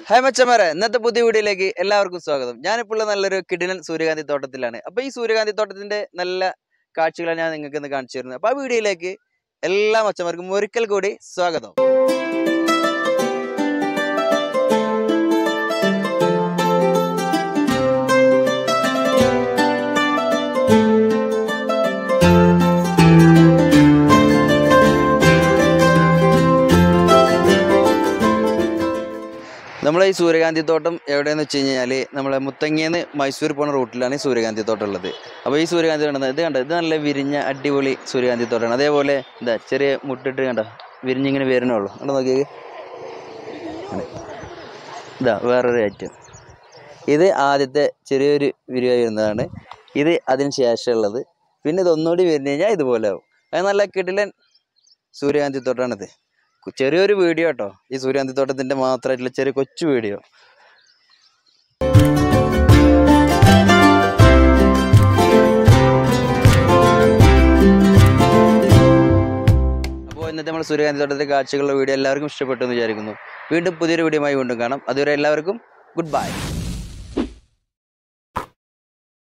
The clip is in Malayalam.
ഹായ് മച്ചമാരെ ഇന്നത്തെ പുതിയ വീഡിയോയിലേക്ക് എല്ലാവർക്കും സ്വാഗതം ഞാനിപ്പോൾ ഉള്ള നല്ലൊരു കിടിലൻ സൂര്യകാന്തി തോട്ടത്തിലാണ് അപ്പോൾ ഈ സൂര്യകാന്തി തോട്ടത്തിന്റെ നല്ല കാഴ്ചകളാണ് ഞാൻ നിങ്ങൾക്ക് ഇന്ന് കാണിച്ചു തരുന്നത് അപ്പോൾ ആ വീഡിയോയിലേക്ക് എല്ലാ മച്ചന്മാർക്കും ഒരിക്കൽ കൂടി സ്വാഗതം നമ്മളെ ഈ സൂര്യകാന്തി തോട്ടം എവിടെയെന്ന് വെച്ച് കഴിഞ്ഞാൽ നമ്മളെ മുത്തങ്ങേന്ന് മൈസൂർ പോണ റൂട്ടിലാണ് ഈ സൂര്യകാന്തി തോട്ടം ഉള്ളത് അപ്പോൾ ഈ സൂര്യകാന്തി കണ്ടത് ഇത് കണ്ടോ ഇത് നല്ല വിരിഞ്ഞ അടിപൊളി സൂര്യകാന്തി തോട്ടമാണ് അതേപോലെ എന്താ ചെറിയ മുട്ടിട്ട് കണ്ടോ വിരിഞ്ഞിങ്ങനെ വരുന്നേ ഉള്ളൂ കണ്ടോ നോക്കിയേ ഇതാ വേറൊരു ഐറ്റം ഇത് ആദ്യത്തെ ചെറിയൊരു വിരിവായി വരുന്നതാണ് ഇത് അതിന് ശേഷമുള്ളത് പിന്നെ ഇത് ഒന്നുകൂടി വരുന്നു കഴിഞ്ഞാൽ ഇതുപോലെ ആവും അത് നല്ല കിടിലൻ സൂര്യകാന്തി തോട്ടമാണിത് കു- ചെറിയൊരു വീഡിയോ കേട്ടോ ഈ സൂര്യകാന്തി തോട്ടത്തിൻ്റെ മാത്രമായിട്ടുള്ള ചെറിയ കൊച്ചു വീഡിയോ അപ്പോൾ ഇന്നത്തെ നമ്മൾ സൂര്യകാന്തി തോട്ടത്തിലെ കാഴ്ചകളുടെ വീഡിയോ എല്ലാവർക്കും ഇഷ്ടപ്പെട്ടു എന്ന് വിചാരിക്കുന്നു വീണ്ടും പുതിയൊരു വീഡിയോയുമായി വീണ്ടും കാണാം അതുവരെ എല്ലാവർക്കും ഗുഡ് ബൈ